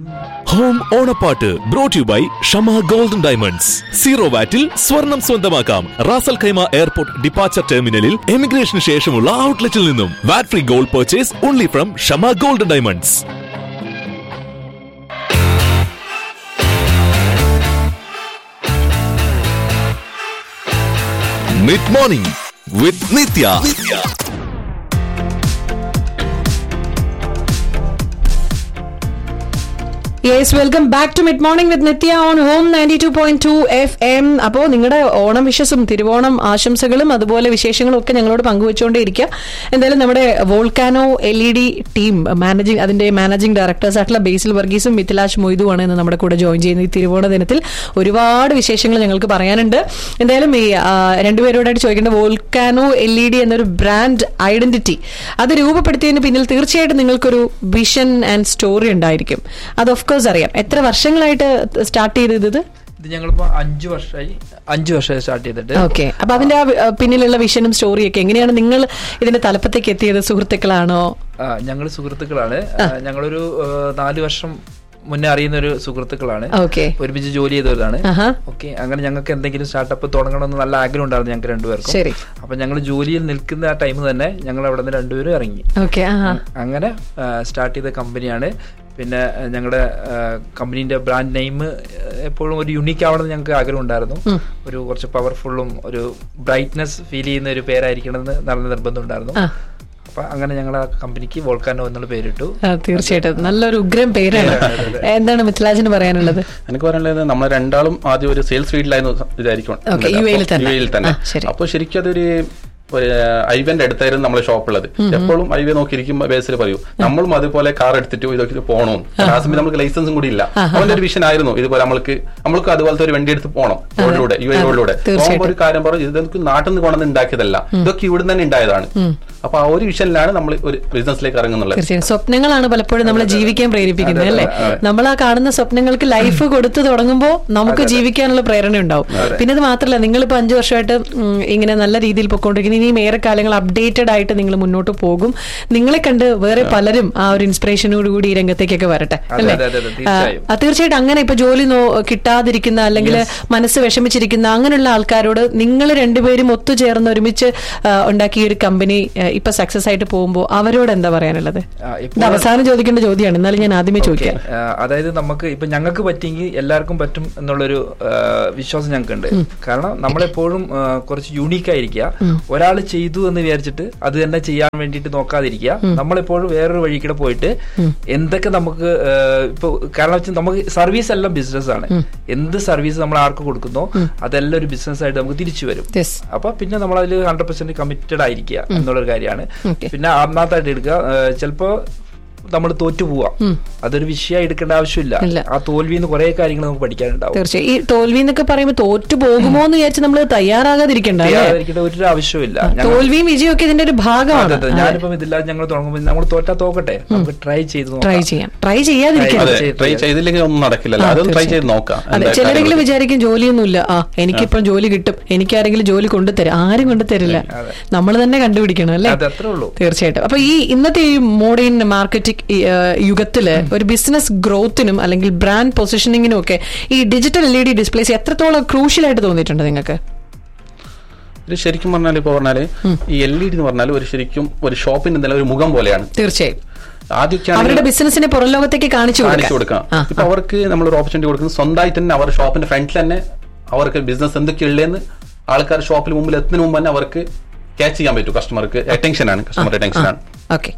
Home ഓണപ്പാട്ട് brought you by Shama golden diamonds zero വാറ്റിൽ സ്വർണം സ്വന്തമാക്കാം റാസൽ ഖൈമ എയർപോർട്ട് ഡിപ്പാച്ചർ ടെർമിനലിൽ എമിഗ്രേഷന് ശേഷമുള്ള ഔട്ട്ലെറ്റിൽ നിന്നും VAT free gold purchase only from Shama golden diamonds mid morning with Nithya yes welcome back to mid morning with Nithya on home ninety two point two F M അപ്പോൾ നിങ്ങളുടെ ഓണം വിഷസും തിരുവോണം ആശംസകളും അതുപോലെ വിശേഷങ്ങളും ഒക്കെ ഞങ്ങളോട് പങ്കുവെച്ചുകൊണ്ടേയിരിക്കുക എന്തായാലും നമ്മുടെ volcano L E D team managing അതിന്റെ മാനേജിംഗ് ഡയറക്ടേഴ്സ് ആയിട്ടുള്ള ബേസിൽ വർഗീസും മിഥിലാഷ് മൊയ്തുമാണ് ഇന്ന് നമ്മുടെ കൂടെ ജോയിൻ ചെയ്യുന്നത് ഈ തിരുവോണ ദിനത്തിൽ ഒരുപാട് വിശേഷങ്ങൾ ഞങ്ങൾക്ക് പറയാനുണ്ട് എന്തായാലും ഈ ആ, രണ്ടുപേരോടായിട്ട് ചോദിക്കേണ്ട വോൾക്കാനോ എൽ ഇ ഡി എന്നൊരു ബ്രാൻഡ് ഐഡന്റിറ്റി അത് രൂപപ്പെടുത്തിയതിന് പിന്നിൽ തീർച്ചയായിട്ടും നിങ്ങൾക്കൊരു വിഷൻ ആൻഡ് സ്റ്റോറി ഉണ്ടായിരിക്കും അത് ഓഫ് കോഴ്സ് അറിയാം എത്ര വർഷങ്ങളായിട്ട് സ്റ്റാർട്ട് ചെയ്തത് ഇത് ഇത് ഞങ്ങളിപ്പോ അഞ്ചു വർഷമായി അഞ്ചു വർഷമായി സ്റ്റാർട്ട് ചെയ്തിട്ട് ഓക്കെ അപ്പൊ അതിന്റെ ആ വി- ആ പിന്നിലുള്ള വിഷനും സ്റ്റോറിയൊക്കെ എങ്ങനെയാണ് നിങ്ങൾ ഇതിന്റെ തലപ്പത്തേക്ക് എത്തിയത് സുഹൃത്തുക്കളാണോ ഞങ്ങൾ സുഹൃത്തുക്കളാണ് ആ, ഞങ്ങളൊരു ആ, നാല് വർഷം മുന്നേ അറിയുന്ന ഒരു സുഹൃത്തുക്കളാണ് ഓക്കെ ഒരുമിച്ച് ജോലി ചെയ്തവരാണ് ആഹാ ഓക്കെ അങ്ങനെ ഞങ്ങൾക്ക് എന്തെങ്കിലും സ്റ്റാർട്ടപ്പ് തുടങ്ങണമെന്ന് നല്ല ആഗ്രഹം ഉണ്ടായിരുന്നു ഞങ്ങൾക്ക് രണ്ടുപേർക്കും ശരി അപ്പൊ ഞങ്ങൾ ജോലിയിൽ നിൽക്കുന്ന ആ ടൈം തന്നെ ഞങ്ങൾ അവിടെ നിന്ന് രണ്ടുപേരും ഇറങ്ങി ഓക്കെ ആഹാ അങ്ങനെ സ്റ്റാർട്ട് ചെയ്ത കമ്പനിയാണ് പിന്നെ ഞങ്ങളുടെ കമ്പനീന്റെ ബ്രാൻഡ് നെയിം എപ്പോഴും ഒരു യുണീക്ക് ആവണമെന്ന് ഞങ്ങൾക്ക് ആഗ്രഹം ഉണ്ടായിരുന്നു ഒരു കുറച്ച് പവർഫുള്ളും ഒരു ബ്രൈറ്റ്നെസ് ഫീൽ ചെയ്യുന്ന ഒരു പേരായിരിക്കണമെന്ന് നല്ല നിർബന്ധം ഉണ്ടായിരുന്നു ആ. അപ്പൊ അങ്ങനെ ഞങ്ങൾ ആ കമ്പനിക്ക് വോൾക്കാനോ എന്നുള്ള പേരിട്ടു ആ, തീർച്ചയായിട്ടും നല്ലൊരു ഉഗ്രം പേരാണ് എന്താണ് മിഥിലാജിന് പറയാനുള്ളത് എനിക്ക് പറയാനുള്ളത് നമ്മൾ രണ്ടാളും ആദ്യം ഒരു സെയിൽസ് ഫീൽഡിലായിരുന്നു വിചാരിക്കും Okay, UAE ൽ തന്നെ. യു എയിൽ തന്നെ ആ, ശരി. അപ്പൊ ശരിക്കും അതൊരു ഒരു ഐവന്റെ അടുത്തായിരുന്നു നമ്മളെ ഷോപ്പുള്ളത് എപ്പോഴും ഐവ നോക്കിയിരിക്കുമ്പോൾ ബേസിൽ പറയൂ നമ്മളും അതുപോലെ കാർ എടുത്തിട്ട് ഇതൊക്കെ പോകണം ആ സമയത്ത് നമുക്ക് ലൈസൻസും കൂടി ഇല്ല അവന്റെ ഒരു വിഷൻ ആയിരുന്നു ഇതുപോലെ നമ്മൾക്ക് നമ്മൾക്ക് അതുപോലത്തെ ഒരു വണ്ടി എടുത്ത് പോകണം റോഡിലൂടെ യു എ റോഡിലൂടെ പോകുമ്പോൾ ഒരു കാര്യം പറഞ്ഞു ഇത് നമുക്ക് നാട്ടിൽ നിന്ന് കൊണ്ടുവന്ന് ഉണ്ടാക്കിയതല്ല ഇതൊക്കെ ഇവിടെ നിന്ന് ഉണ്ടായതാണ് അപ്പൊ ആ ഒരു വിഷനിലാണ് നമ്മൾ ഒരു ബിസിനസ്സിലേക്ക് ഇറങ്ങുന്നുള്ളത് തീർച്ചയായും സ്വപ്നങ്ങളാണ് പലപ്പോഴും നമ്മളെ ജീവിക്കാൻ പ്രേരിപ്പിക്കുന്നത് അല്ലേ നമ്മൾ ആ കാണുന്ന സ്വപ്നങ്ങൾക്ക് ലൈഫ് കൊടുത്തു തുടങ്ങുമ്പോൾ നമുക്ക് ജീവിക്കാനുള്ള പ്രേരണ ഉണ്ടാവും പിന്നെ അത് മാത്രമല്ല നിങ്ങളിപ്പോ അഞ്ചു വർഷമായിട്ട് ഉം, ഇങ്ങനെ നല്ല രീതിയിൽ പൊക്കോണ്ടിരിക്കുന്നു ഇനിയും ഏറെ കാലങ്ങൾ അപ്ഡേറ്റഡ് ആയിട്ട് നിങ്ങൾ മുന്നോട്ട് പോകും നിങ്ങളെ കണ്ട് വേറെ പലരും ആ ഒരു ഇൻസ്പിറേഷനോട് കൂടി ഈ രംഗത്തേക്കൊക്കെ വരട്ടെ അതെ, അല്ലേ അതെ, അതെ, ആ, തീർച്ചയായും. ആ, തീർച്ചയായിട്ടും അങ്ങനെ ഇപ്പൊ ജോലി നോ- കിട്ടാതിരിക്കുന്ന അല്ലെങ്കിൽ മനസ്സ് വിഷമിച്ചിരിക്കുന്ന അങ്ങനെയുള്ള ആൾക്കാരോട് നിങ്ങൾ രണ്ടുപേരും ഒത്തുചേർന്ന് ഒരുമിച്ച് ആ, ഉണ്ടാക്കിയ ഒരു കമ്പനി ആ, ഇപ്പൊ സക്സസ് ആയിട്ട് പോകുമ്പോൾ അവരോട് എന്താ പറയാനുള്ളത് ആ, ഇത് ഇപ്പോൾ അവസാനം ചോദിക്കേണ്ട ചോദ്യമാണ് എന്നാലും ഞാൻ ആദ്യമേ ചോദിക്കാം ആ, അതായത് നമുക്ക് ഇപ്പൊ ഞങ്ങൾക്ക് പറ്റിയെങ്കിൽ എല്ലാവർക്കും പറ്റും എന്നുള്ളൊരു ആ, വിശ്വാസം ഞങ്ങൾക്കുണ്ട് കാരണം നമ്മളെപ്പോഴും ആ, കുറച്ച് യൂണീക്ക് ആയിരിക്കുക ഒരാൾ ചെയ്തു എന്ന് വിചാരിച്ചിട്ട് അത് തന്നെ ചെയ്യാൻ വേണ്ടിയിട്ട് നോക്കാതിരിക്കുക നമ്മളെപ്പോഴും വേറൊരു വഴിക്കൂടെ പോയിട്ട് എന്തൊക്കെ നമുക്ക് ആ, ഇപ്പൊ കാരണം വെച്ചാൽ നമുക്ക് സർവീസ് എല്ലാം ബിസിനസ് ആണ് എന്ത് സർവീസ് നമ്മൾ ആർക്ക് കൊടുക്കുന്നോ അതെല്ലാം ഒരു ബിസിനസ് ആയിട്ട് നമുക്ക് തിരിച്ചു വരും Yes. അപ്പൊ പിന്നെ നമ്മൾ അതിൽ ഹൺഡ്രഡ് പെർസെന്റ് കമ്മിറ്റഡ് ആയിരിക്കുക എന്നുള്ളൊരു കാര്യമാണ് Okay. പിന്നെ ആത്മാർത്ഥമായിട്ട് എടുക്കുക ഏഹ് ചിലപ്പോ നമ്മൾ തോറ്റു പോവാം അതൊരു വിഷയം എടുക്കേണ്ട ഇല്ല. ആവശ്യമില്ല ആ തോൽവിന്ന് കുറെ കാര്യങ്ങൾ നമുക്ക് പഠിക്കാനുണ്ടാവും തീർച്ചയായും ഈ തോൽവി എന്നൊക്കെ പറയുമ്പോൾ തോറ്റു പോകുമോ എന്ന് വിചാരിച്ച് നമ്മൾ തയ്യാറാകാതിരിക്കണ്ട അല്ലേ തയ്യാറായിരിക്കേണ്ട ഒരു ആവശ്യമില്ല ഞങ്ങൾ- തോൽവിയും വിജയവും ഒക്കെ ഇതിന്റെ ഒരു അതെ, ഭാഗമാണ് അതെ. ഞാനിപ്പം ഇതില്ലാതെ ഞങ്ങൾ തുടങ്ങുമ്പോൾ നമ്മൾ തോറ്റാ തോക്കട്ടെ നമുക്ക് ട്രൈ ചെയ്ത് നോക്കാം. ട്രൈ ചെയ്യാം ട്രൈ ചെയ്യാതിരിക്കരുത് അതെ ട്രൈ ചെയ്തില്ലെങ്കിൽ ഒന്നും നടക്കില്ലല്ലോ അതൊന്ന് ട്രൈ ചെയ്ത് നോക്കാം അതെ എന്താ ചിലരെങ്കിലും കാര്യങ്ങൾ. വിചാരിക്കും ജോലിയൊന്നുമില്ല ആ എനിക്കിപ്പം ജോലി കിട്ടും എനിക്കാരെങ്കിലും ജോലി കൊണ്ടുതരും ആരും കൊണ്ടുതരില്ല നമ്മൾ തന്നെ കണ്ടുപിടിക്കണം അല്ലേ അത് അത്രേ ഉള്ളൂ തീർച്ചയായിട്ടും അപ്പൊ ഈ ഇന്നത്തെ ഈ മോഡേൺ മാർക്കറ്റിംഗ് യുഗത്തില് ഒരു ബിസിനസ് ഗ്രോത്തിനും അല്ലെങ്കിൽ ബ്രാൻഡ് പൊസിഷനിങ്ങിനും ഒക്കെ ഈ digital L E D displays എത്രത്തോളം ക്രൂഷ്യൽ ആയിട്ട് തോന്നിയിട്ടുണ്ട് നിങ്ങൾക്ക് ഇത് ശരിക്കും പറഞ്ഞാൽ ഇപ്പൊ പറഞ്ഞാല് ഈ എൽ ഇ ഡി എന്ന് പറഞ്ഞാൽ ഒരു ശരിക്കും ഒരു ഷോപ്പിന്റെ എന്തെങ്കിലും ഒരു മുഖം പോലെയാണ് തീർച്ചയായും ആദ്യമൊക്കെയാണെങ്കിൽ അവരുടെ ബിസിനസിനെ പുറം ലോകത്തേക്ക് കാണിച്ചു കാണിച്ചു കൊടുക്കാം കൊടുക്കാം ആ, ഇപ്പൊ അവർക്ക് നമ്മൾ ഒരു ഓപ്പർച്യൂണിറ്റി കൊടുക്കുന്നത് സ്വന്തമായിട്ട് തന്നെ അവർ ഷോപ്പിന്റെ ഫ്രണ്ടിൽ തന്നെ അവർക്ക് ബിസിനസ് എന്തൊക്കെയുള്ളതെന്ന് ആൾക്കാർ ഷോപ്പിൽ മുമ്പിൽ എത്തുന്നതിന് മുമ്പ് തന്നെ അവർക്ക് ക്യാച്ച് ചെയ്യാൻ പറ്റും കസ്റ്റമർക്ക് അറ്റൻഷൻ ആണ് കസ്റ്റമർ അറ്റൻഷൻ ആണ് ഓക്കെ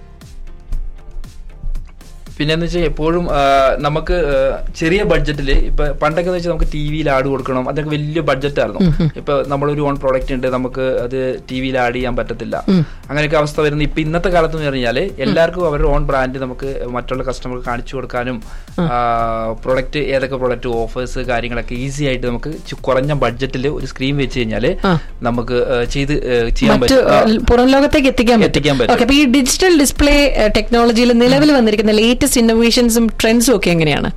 പിന്നെന്ന് വെച്ചാൽ എപ്പോഴും ആ, നമുക്ക് ആ, ചെറിയ ബഡ്ജറ്റിൽ ഇപ്പൊ പണ്ടൊക്കെ എന്ന് വെച്ചാൽ നമുക്ക് ടി വിയിൽ ആഡ് കൊടുക്കണം അതൊക്കെ വലിയ ബഡ്ജറ്റ് ആയിരുന്നു ഇപ്പൊ നമ്മളൊരു ഓൺ പ്രോഡക്റ്റ് ഉണ്ട് നമുക്ക് അത് ടി വിയിൽ ആഡ് ചെയ്യാൻ പറ്റത്തില്ല അങ്ങനെയൊക്കെ അവസ്ഥ വരുന്നത് ഇപ്പൊ ഇന്നത്തെ കാലത്ത് എന്ന് പറഞ്ഞാല് എല്ലാവർക്കും അവരുടെ ഓൺ ബ്രാൻഡ് നമുക്ക് മറ്റുള്ള കസ്റ്റമർക്ക് കാണിച്ചു കൊടുക്കാനും പ്രൊഡക്റ്റ് ഏതൊക്കെ പ്രൊഡക്റ്റ് ഓഫേഴ്സ് കാര്യങ്ങളൊക്കെ ഈസി ആയിട്ട് നമുക്ക് ചു- കുറഞ്ഞ ബഡ്ജറ്റിൽ ഒരു സ്ക്രീൻ വെച്ച് കഴിഞ്ഞാല് നമുക്ക് ആ, ചെയ്ത് ആ, ചെയ്യാൻ മറ്റ് പറ്റും ആ, ഏഹ്, പുറം ലോകത്തേക്ക് എത്തിക്കാൻ എത്തിക്കാൻ പറ്റും. ഓക്കെ അപ്പൊ ഈ ഡിജിറ്റൽ ഡിസ്പ്ലേ ടെക്നോളജിയിൽ നിലവിൽ വന്നിരിക്കുന്ന ലേറ്റസ്റ്റ് ഇന്നോവേഷൻസും ട്രെൻഡ്സും ഒക്കെ എങ്ങനെയാണ്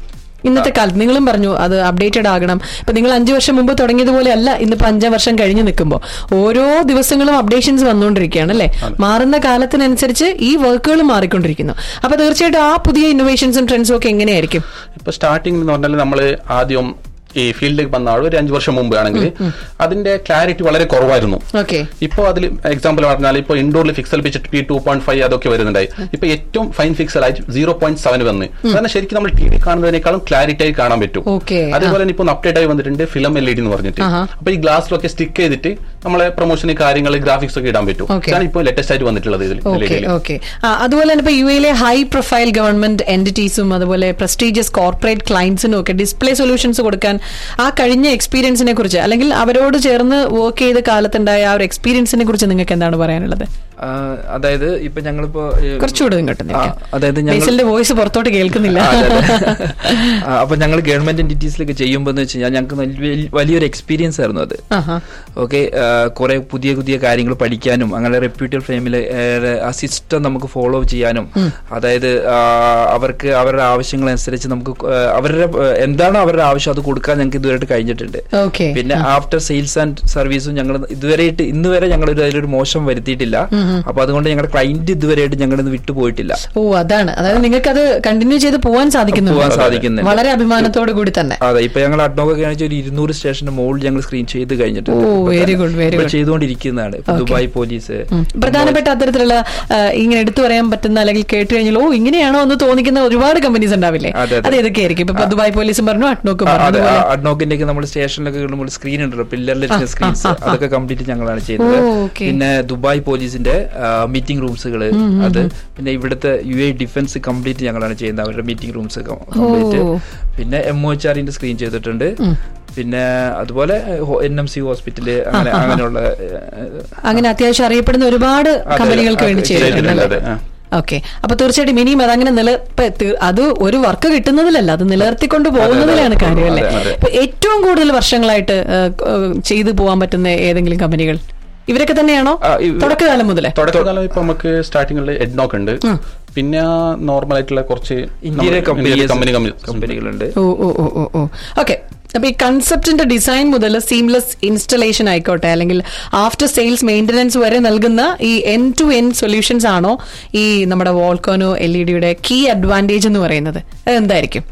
ഇന്നത്തെ കാലത്ത് നിങ്ങളും പറഞ്ഞു അത് അപ്ഡേറ്റഡ് ആകണം ഇപ്പൊ നിങ്ങൾ അഞ്ചു വർഷം മുമ്പ് തുടങ്ങിയതുപോലെ അല്ല ഇന്നിപ്പോ അഞ്ചാം വർഷം കഴിഞ്ഞ് നിൽക്കുമ്പോൾ ഓരോ ദിവസങ്ങളും അപ്ഡേഷൻസ് വന്നുകൊണ്ടിരിക്കുകയാണ് അല്ലെ മാറുന്ന കാലത്തിനനുസരിച്ച് ഈ വർക്കുകൾ മാറിക്കൊണ്ടിരിക്കുന്നു അപ്പൊ തീർച്ചയായിട്ടും ആ പുതിയ ഇന്നോവേഷൻസും ട്രെൻഡ്സും ഒക്കെ എങ്ങനെയായിരിക്കും ഇപ്പൊ സ്റ്റാർട്ടിംഗ് എന്ന് പറഞ്ഞാൽ നമ്മൾ ആദ്യം ഈ ഫീൽഡിലേക്ക് വന്ന ആൾ ഒരു അഞ്ചു വർഷം മുമ്പ് ആണെങ്കിൽ അതിന്റെ ക്ലാരിറ്റി വളരെ കുറവായിരുന്നു ഓക്കെ ഇപ്പൊ അതിൽ എക്സാമ്പിൾ പറഞ്ഞാൽ ഇപ്പൊ ഇൻഡോറിൽ pixel pitch P two point five അതൊക്കെ വരുന്നുണ്ടായി ഇപ്പൊ ഏറ്റവും ഫൈൻ ഫിക്സൽ ആയി സീറോ പോയിന്റ് സെവൻ വന്ന് കാരണം ശരിക്കും നമ്മൾ ടി വി കാണുന്നതിനേക്കാളും ക്ലാരിറ്റി ആയി കാണാൻ പറ്റും Okay. അതേപോലെ തന്നെ ഇപ്പൊ അപ്ഡേറ്റ് ആയി വന്നിട്ടുണ്ട് ഫിലം എൽ ഇ ഡി എന്ന് പറഞ്ഞിട്ട് അപ്പൊ ഈ ഗ്ലാസ്സിലൊക്കെ സ്റ്റിക്ക് ചെയ്തിട്ട് നമ്മളെ പ്രൊമോഷന് കാര്യങ്ങൾ ഗ്രാഫിക്സ് ഒക്കെ ഇടാൻ പറ്റും Okay. ഇതാണ് ഇപ്പൊ ലേറ്റസ്റ്റ് ആയിട്ട് വന്നിട്ടുള്ളത് ഇതിൽ ഓക്കെ LED യിൽ. ഓക്കെ അതുപോലെ തന്നെ ഇപ്പൊ യു എയിലെ ഹൈ പ്രൊഫൈൽ ഗവൺമെന്റ് എന്റിറ്റീസും അതുപോലെ പ്രസ്റ്റീജിയസ് കോർപ്പറേറ്റ് ക്ലയൻസിനും ഒക്കെ ഡിസ്പ്ലേ സൊല്യൂഷൻസ് കൊടുക്കാൻ ആ കഴിഞ്ഞ എക്സ്പീരിയൻസിനെ കുറിച്ച് അല്ലെങ്കിൽ അവരോട് ചേർന്ന് വർക്ക് ചെയ്ത കാലത്തുണ്ടായ ആ ഒരു എക്സ്പീരിയൻസിനെ കുറിച്ച് നിങ്ങൾക്ക് എന്താണ് പറയാനുള്ളത് ആ, അതായത് ഇപ്പൊ ഞങ്ങളിപ്പോ ഏ, കുറച്ചുകൂടെ ഇങ്ങോട്ട് ആ, നിൽക്കാം. അതായത് ഞങ്ങൾ ബേസിലിന്റെ വോയിസ് പുറത്തോട്ട് കേൾക്കുന്നില്ല ആ, അതെ, അതെ. ആ, അപ്പൊ ഞങ്ങൾ ഗവൺമെന്റ് എന്റിറ്റീസിലേക്ക് ചെയ്യുമ്പോൾ എന്ന് വെച്ച് കഴിഞ്ഞാൽ ഞങ്ങൾക്ക് വലിയ- വലിയൊരു എക്സ്പീരിയൻസ് ആയിരുന്നു അത് ആഹാ. ഓക്കെ കുറെ പുതിയ പുതിയ കാര്യങ്ങൾ പഠിക്കാനും അങ്ങനെ റെപ്യൂട്ടഡ് ഫേമിലെ ആ സിസ്റ്റം നമുക്ക് ഫോളോ ചെയ്യാനും അതായത് ആ, അവർക്ക് അവരുടെ ആവശ്യങ്ങളനുസരിച്ച് നമുക്ക് ആ, അവരുടെ ആ, എന്താണോ അവരുടെ ആവശ്യം അത് കൊടുക്കാൻ ഞങ്ങൾക്ക് ഇതുവരെയായിട്ട് കഴിഞ്ഞിട്ടുണ്ട് ഓക്കെ പിന്നെ ആഫ്റ്റർ സെയിൽസ് ആൻഡ് സർവീസും ഞങ്ങൾ ഇതുവരെയായിട്ട് ഇന്ന് വരെ ഞങ്ങൾ ഒരു അതിലൊരു മോശം വരുത്തിയിട്ടില്ല അപ്പൊ അതുകൊണ്ട് ഞങ്ങളുടെ ക്ലയന്റ് ഇതുവരെയായിട്ട് ഞങ്ങളിൽ നിന്ന് വിട്ടുപോയിട്ടില്ല ഓ അതാണ് അതായത് നിങ്ങൾക്ക് അത് കണ്ടിന്യൂ ചെയ്ത് പോവാൻ പോവാൻ സാധിക്കുന്നുണ്ട് സാധിക്കുന്നുണ്ട് വളരെ അഭിമാനത്തോടു കൂടി തന്നെ അതെ ഇപ്പൊ ഞങ്ങൾ അഡ്നോക്കൊക്കെ ആണെങ്കിൽ ഒരു ഇരുന്നൂറ് സ്റ്റേഷന്റെ മുകളിൽ ഞങ്ങൾ സ്ക്രീൻ ചെയ്ത് കഴിഞ്ഞിട്ടുണ്ട് ഓ, ഇപ്പൊ very തന്നെ. good, very ഇപ്പൊ good. ചെയ്തുകൊണ്ടിരിക്കുന്നതാണ് ഇപ്പൊ ദുബായ് പോലീസ് ഉം. പ്രധാനപ്പെട്ട അത്തരത്തിലുള്ള ആ, ഇങ്ങനെ എടുത്തു പറയാൻ പറ്റുന്ന അല്ലെങ്കിൽ കേട്ട് കഴിഞ്ഞാൽ ഓ ഇങ്ങനെയാണോ എന്ന് തോന്നിക്കുന്ന ഒരുപാട് കമ്പനീസ് ഉണ്ടാവില്ലേ അതെ, അതെ. അത് ഏതൊക്കെയായിരിക്കും ഇപ്പൊ ദുബായ് പോലീസും പറഞ്ഞു അട്നോക്കും ആ, പറഞ്ഞു അതെ അതുപോലെ അഡ്നോക്കിന്റെ ഒക്കെ നമ്മൾ സ്റ്റേഷനിലൊക്കെ നമ്മൾ സ്ക്രീൻ ഉണ്ടല്ലോ പില്ലറിലിരിക്കുന്ന ആ, സ്ക്രീൻസ് ആ, ആ. അതൊക്കെ കംപ്ലീറ്റ് ഞങ്ങളാണ് ചെയ്യുന്നത് ഓ, okay. പിന്നെ ദുബായ് പോലീസിന്റെ മീറ്റിംഗ് റൂംസുകൾ അത് പിന്നെ ഇവിടുത്തെ യു എ ഡിഫൻസ് കംപ്ലീറ്റ് ഞങ്ങളാണ് ചെയ്യുന്നത് അവരുടെ മീറ്റിംഗ് റൂംസ് കംപ്ലീറ്റ് ഓ. പിന്നെ എം ഒ എച്ച് ആറിന്റെ സ്ക്രീൻ ചെയ്തിട്ടുണ്ട് പിന്നെ അതുപോലെ എൻ എം സി ഹോസ്പിറ്റല് അങ്ങനെ അങ്ങനെയുള്ള ഏഹ്, അങ്ങനെ അത്യാവശ്യം അറിയപ്പെടുന്ന ഒരുപാട് അതെ, കമ്പനികൾക്ക് വേണ്ടി അതെ, ചെയ്തിട്ടുണ്ട് ചെയ്തിട്ടുണ്ട്, അതെ, ആ. ഓക്കെ അപ്പൊ തീർച്ചയായിട്ടും ഇനിയും അതങ്ങനെ നില ഇപ്പൊ തി- അത് ഒരു വർക്ക് കിട്ടുന്നതിലല്ല അത് നിലനിർത്തിക്കൊണ്ട് പോകുന്നതിലാണ് കാര്യം അല്ലേ അതെ, ഇപ്പൊ ഏറ്റവും കൂടുതൽ വർഷങ്ങളായിട്ട് ആ, ആ, ചെയ്തു പോകാൻ പറ്റുന്ന ഏതെങ്കിലും കമ്പനികൾ ഇവരൊക്കെ തന്നെയാണോ ആ, ഇവ- തുടക്കകാലം മുതലേ തുടക്കകാലം ഇപ്പൊ നമുക്ക് സ്റ്റാർട്ടിങ്ങിൽ എഡ്നോക്ക് ഉണ്ട് പിന്നെ നോർമൽ ആയിട്ടുള്ള കുറച്ച് ഇന്ത്യയിലെ കമ്പനി കമ്പനി കമ്പനി കമ്പനികളുണ്ട് ഓ ഓ ഓ ഓ ഓ ഓക്കെ അപ്പൊ ഈ കൺസെപ്റ്റിന്റെ ഡിസൈൻ മുതൽ സീംലെസ് ഇൻസ്റ്റലേഷൻ ആയിക്കോട്ടെ അല്ലെങ്കിൽ ആഫ്റ്റർ സെയിൽസ് മെയിന്റനൻസ് വരെ നൽകുന്ന ഈ എൻ ടു എൻ സൊല്യൂഷൻസ് ആണോ ഈ നമ്മുടെ വോൾക്കോനോ എൽ ഇ ഡിയുടെ കീ അഡ്വാൻറ്റേജ് എന്ന് പറയുന്നത് അത് എന്തായിരിക്കും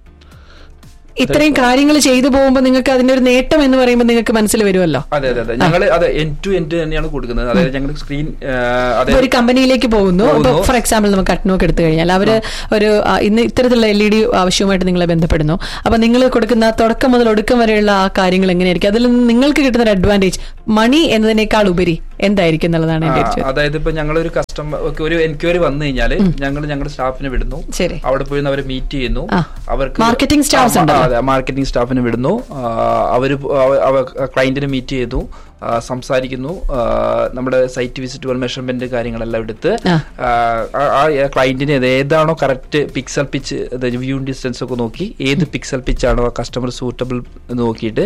ഇത്രയും കാര്യങ്ങൾ ചെയ്തു പോകുമ്പോൾ നിങ്ങൾക്ക് അതിന്റെ ഒരു നേട്ടം എന്ന് പറയുമ്പോൾ നിങ്ങൾക്ക് മനസ്സിൽ വരുമല്ലോ അതെ അതെ അതെ ഞങ്ങൾ അതെ എൻ ടു എൻ തന്നെയാണ് കൊടുക്കുന്നത് അതായത് ഞങ്ങൾ സ്ക്രീൻ അതെ ഇപ്പൊ ഒരു കമ്പനിയിലേക്ക് പോകുന്നു പോകുന്നു. ഫോർ എക്സാമ്പിൾ നമുക്ക് അട്നോക്ക് എടുത്തു കഴിഞ്ഞാൽ അവര് ഒരു ആ, ഇന്ന് ഇത്തരത്തിലുള്ള എൽ ഇ ഡി ആവശ്യവുമായിട്ട് നിങ്ങളെ ബന്ധപ്പെടുന്നു അപ്പൊ നിങ്ങൾ കൊടുക്കുന്ന തുടക്കം മുതൽ ഒടുക്കം വരെയുള്ള ആ കാര്യങ്ങൾ എങ്ങനെയായിരിക്കും അതിൽ നിന്ന് നിങ്ങൾക്ക് കിട്ടുന്ന ഒരു അഡ്വാൻറ്റേജ് മണി എന്നതിനേക്കാൾ ഉപരി എന്തായിരിക്കും എന്നുള്ളതാണ് എന്റെ ഒരു ആ, ചോദ്യം. അതായത് ഇപ്പൊ ഞങ്ങൾ ഒരു കസ്റ്റമർ ഒരു എൻക്വയറി വന്നു കഴിഞ്ഞാൽ ഞങ്ങൾ ഞങ്ങളുടെ സ്റ്റാഫിനെ വിടുന്നു ശരി. അവിടെ പോയി അവരെ മീറ്റ് ചെയ്യുന്നു ആ. അവർക്ക് Marketing staffs ആ, ഉണ്ടല്ലോ. അതെ മാർക്കറ്റിംഗ് സ്റ്റാഫിനെ വിടുന്നു ആ, അവര് ക്ലയന്റിനെ മീറ്റ് ചെയ്തു ആ, സംസാരിക്കുന്നു ആ, നമ്മുടെ സൈറ്റ് വിസിറ്റ് പോലെ മെഷർമെന്റ് കാര്യങ്ങളെല്ലാം എടുത്ത് ആ. ആ, ആ ക്ലയന്റിന് ഏതാണോ correct pixel pitch view distance ഒക്കെ നോക്കി ഏത് പിക്സൽ പിച്ച് ആണോ കസ്റ്റമർ സൂട്ടബിൾ എന്ന് നോക്കിയിട്ട്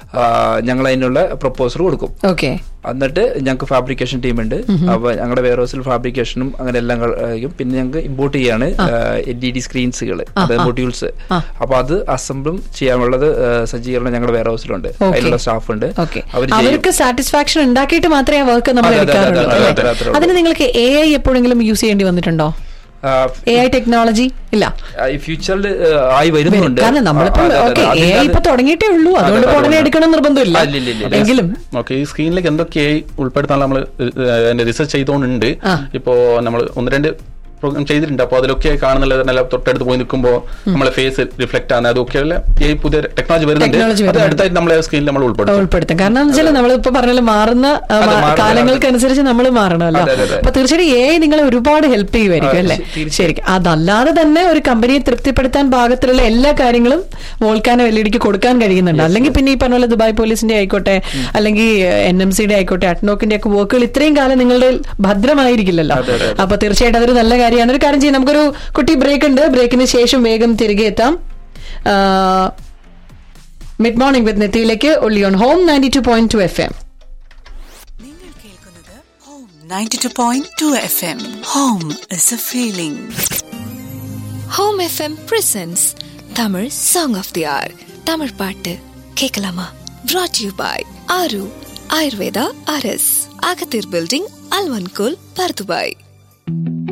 ഞങ്ങൾ അതിനുള്ള പ്രപ്പോസൽ കൊടുക്കും ഓക്കെ എന്നിട്ട് ഞങ്ങൾക്ക് ഫാബ്രിക്കേഷൻ ടീം ഉണ്ട് അപ്പൊ ഞങ്ങളുടെ വെയർ ഹൗസിൽ ഫാബ്രിക്കേഷനും അങ്ങനെ എല്ലാം കഴിയും പിന്നെ ഞങ്ങൾക്ക് ഇമ്പോർട്ട് ചെയ്യാണ് എൽ ഇ ഡി സ്ക്രീൻസുകൾ അതായത് മൊഡ്യൂൾസ് അപ്പൊ അത് അസംബിളും ചെയ്യാനുള്ളത് ആ, സജ്ജീകരണം ഞങ്ങളുടെ വെയർ ഹൗസിലുണ്ട് Okay. അതിനുള്ള സ്റ്റാഫ് ഉണ്ട് ഓക്കെ അവർ അവർക്ക് സാറ്റിസ്ഫാക്ഷൻ ഉണ്ടാക്കിയിട്ട് മാത്രമേ ആ വർക്ക് നമ്മൾ അതെ, അതെ, എടുക്കാറുള്ളൂ അതെ, അതെ, അല്ലേ? അതെ, അതെ. അതിന് നിങ്ങൾക്ക് എ ഐ എപ്പോഴെങ്കിലും യൂസ് ചെയ്യേണ്ടി വന്നിട്ടുണ്ടോ എ ഐ ടെക്നോളജി ഇല്ല ഈ ഫ്യൂച്ചറിൽ ആയി വരുന്നുണ്ട് കാരണം നമ്മളിപ്പോ ആ, അതെ, അതെ, ഓക്കെ എ ഐ അതില്ലാതെ- ഇപ്പൊ തുടങ്ങിയിട്ടേ ഉള്ളൂ അതുകൊണ്ട് ഇപ്പൊ ഉടനെ എടുക്കണം നിർബന്ധമില്ല ആ, ഇല്ല, ഇല്ല, ഇല്ല. എങ്കിലും ഓക്കെ ഈ സ്ക്രീനിലേക്ക് എന്തൊക്കെയായി ഉൾപ്പെടുത്താൻ നമ്മൾ റിസർച്ച് ചെയ്തുകൊണ്ടുണ്ട് ആ. ഇപ്പോ നമ്മൾ ഒന്ന് രണ്ട് പ്രോഗ്രാം ചെയ്തിട്ടുണ്ട് അപ്പോൾ അതിലൊക്കെ കാണുന്നത് നല്ല തൊട്ടടുത്ത് പോയി നിൽക്കുമ്പോൾ നമ്മളെ ഫേസ് റിഫ്ലക്ട് ആകുന്ന അതൊക്കെ ഈ പുതിയ ടെക്നോളജി വരുന്നുണ്ട് Technology അത് വരുന്നുണ്ട്. അടുത്തായിട്ട് നമ്മളെ സ്ക്രീനിൽ നമ്മൾ ഉൾപ്പെടുത്തും ഉൾപ്പെടുത്തും കാരണം എന്ന് വെച്ചാൽ നമ്മളിപ്പോ പറഞ്ഞാൽ മാറുന്ന ആ, അതെ, മാ- മാറുന്ന കാലങ്ങൾക്കനുസരിച്ച് നമ്മൾ മാറണമല്ലോ അതെ, അതെ, അതെ. അപ്പൊ തീർച്ചയായും എ നിങ്ങളെ ഒരുപാട് ഹെൽപ്പ് ചെയ്യുമായിരിക്കും ആ, അല്ലേ തീർച്ചയായും. ശരിക്കും അതല്ലാതെ തന്നെ ഒരു കമ്പനിയെ തൃപ്തിപ്പെടുത്താൻ പാകത്തിലുള്ള എല്ലാ കാര്യങ്ങളും വോൾക്കാനോ എൽ ഇഡിക്ക് കൊടുക്കാൻ കഴിയുന്നുണ്ട് അല്ലെങ്കിൽ പിന്നെ ഈ പറഞ്ഞ പോലെ ദുബായ് പോലീസിന്റെ ആയിക്കോട്ടെ അല്ലെങ്കിൽ എൻ എം സിയുടെ ആയിക്കോട്ടെ അട്നോക്കിന്റെ ഒക്കെ വർക്കുകൾ ഇത്രയും കാലം നിങ്ങളുടെ ഭദ്രമായിരിക്കില്ലല്ലോ അതെ, അതെ, അതെ. അപ്പൊ തീർച്ചയായിട്ടും അതൊരു നല്ല കാര്യമാണ് ഒരു കാര്യം ചെയ്യാം നമുക്കൊരു കുട്ടി ബ്രേക്ക് ഉണ്ട് ബ്രേക്കിന് ശേഷം വേഗം തിരികെ എത്താം മിഡ് മോർണിംഗ് വിത്ത് നെത്തിയിലേക്ക് only on home ninety two point two F M നിങ്ങൾ കേൾക്കുന്നത് Home ninety two point two F M Home is a feeling Home FM presents Tamil song of the hour Tamil பாட்டு கேட்கலாமா brought you by Aaru Ayurveda R S அகத்தீர் building அல்வன்கோல் Bur Dubai